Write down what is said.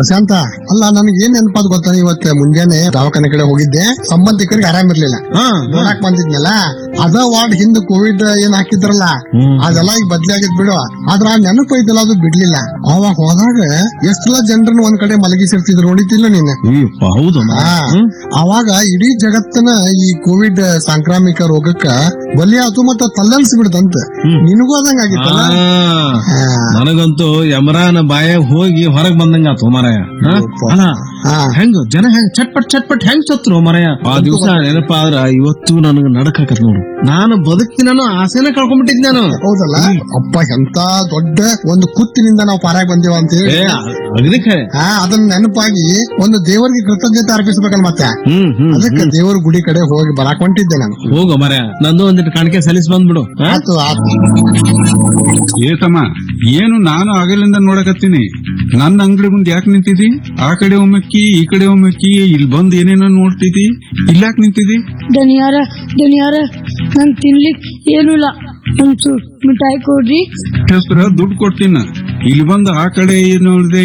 ಪ್ರಶಾಂತ ಅಲ್ಲ ನನಗೆ ಏನ್ ನೆನಪಾದ್ ಗೊತ್ತಾ ಇವತ್ತು ಮುಂಜಾನೆ ದವಾಖಾನೆ ಕಡೆ ಹೋಗಿದ್ದೆ ಸಂಬಂಧಿಕರಿಗೆ ಆರಾಮಿರ್ಲಿಲ್ಲ ಹಾ ನೋಡಕ್ ಬಂದಿದ್ನಲ್ಲ ಅದ ವಾರ್ಡ್ ಹಿಂದ್ ಕೋವಿಡ್ ಏನ್ ಹಾಕಿದ್ರಲ್ಲ ಹ್ಮ್. ಅದೆಲ್ಲ ಈಗ ಬದ್ಲಿ ಆಗಿದ್ ಬಿಡು ಆದ್ರ ಆ ನೆನಪು ಐತಲ್ಲ ಅದು ಬಿಡ್ಲಿಲ್ಲ ಅವಾಗ ಹೋದಾಗ ಎಷ್ಟೆಲ್ಲ ಜನರನ್ನ ಒಂದ್ ಕಡೆ ಮಲಗಿಸಿರ್ತಿದ್ರು ನೋಡಿತಿಲ್ಲ ನೀನು ಅಯ್ಯಪ್ಪ, ಹೌದು ಮಾರಾಯ. ಆ, ಹ್ಮ್. ಅವಾಗ ಇಡೀ ಜಗತ್ತನ ಈ ಕೋವಿಡ್ ಸಾಂಕ್ರಾಮಿಕ ರೋಗಕ್ಕ ಬಲಿ ಆತು ಮತ್ತ ತಲ್ಲನ್ಸ್ ಬಿಡ್ತಂತ ಹ್ಮ್. ನಿನಗೂ ಅದಂಗ ಆಗಿತ್ತಲ್ಲ ಆ, ಆ, ನನಗಂತೂ ಯಮರಾನ ಬಾಯಾಗ ಹೋಗಿ ಹೊರಗ್ ಬಂದಂಗ ಆತು ಮಾರಾಯ ಹಾ? ಯಪ್ಪ. ಅಲ್ಲ ಆ, ಹೆಂಗ ಜನ ಹೆಂಗ್ ಚಟ್ಪಟ್ ಚಟ್ಪಟ್ ಹೆಂಗ್ ಸತ್ರು ಮರಯ ಆ ದಿವಸ ನೆನಪಾದ್ರ ಇವತ್ತು ನನಗ ನಡಕಾಕತ್ ನೋಡು ನಾನು ಬದುಕ್ತೀನೋ ಆಸೆನ ಕಳ್ಕೊಂಡ್ಬಿಟ್ಟಿದ್ ನಾನು ಹೌದಲ್ಲ ಅಪ್ಪ ಎಂತ ದೊಡ್ಡ ಒಂದು ಕುತ್ತಿನಿಂದ ನಾವು ಪಾರಾಗ ಬಂದೇವ ಅಂತ ಹೇಳಿ ಏ ಅಗದಿ ಖರೆ ಆ, ಅದನ್ನ ನೆನಪಾಗಿ ಒಂದು ದೇವರಿಗೆ ಕೃತಜ್ಞತೆ ಅರ್ಪಿಸ್ಬೇಕಲ್ಲ ಮತ್ತೆ ಹ್ಮ್ ಹ್ಮ್ ಅದಕ್ಕೆ ದೇವರ ಗುಡಿ ಕಡೆ ಹೋಗಿ ಬರಾಕ್ ಹೊಂಟಿದ್ದೆ ನಾನು ಹೋಗೋ ಮರ ನಂದು ಒಂದಿಟ್ಟು ಕಾಣಿಕೆ ಸಲ್ಲಿಸ್ ಬಂದ್ಬಿಡು ಆ? ಆತು ಆತು ಏತಮ್ಮ ಏನು ನಾನು ಆಗಲಿಂದ ನೋಡಕತ್ತೀನಿ ನನ್ನ ಅಂಗಡಿ ಮುಂದೆ ಯಾಕೆ ನಿಂತಿದಿ ಆ ಕಡೆ ಒಮ್ಮಕ್ಕಿ ಈ ಕಡೆ ಒಮ್ಮಕ್ಕಿ ಇಲ್ಲಿ ಬಂದ್ ಏನೇನೋ ನೋಡ್ತಿದಿ ಇಲ್ಲಾಕ್ ನಿಂತಿದಿ ದನಿಯಾರ ದನಿಯಾರ ನಂಗ್ ತಿನ್ಲಿಕ್ ಏನೂ ಇಲ್ಲ ಒಂಚೂರ್ ಮಿಠಾಯಿ ಕೊಡ್ರಿ ಹೆಸ್ರ ದುಡ್ಡು ಕೊಡ್ತೀನ ಇಲ್ಲಿ ಬಂದು ಆ ಕಡೆ ನೋಡಿದೆ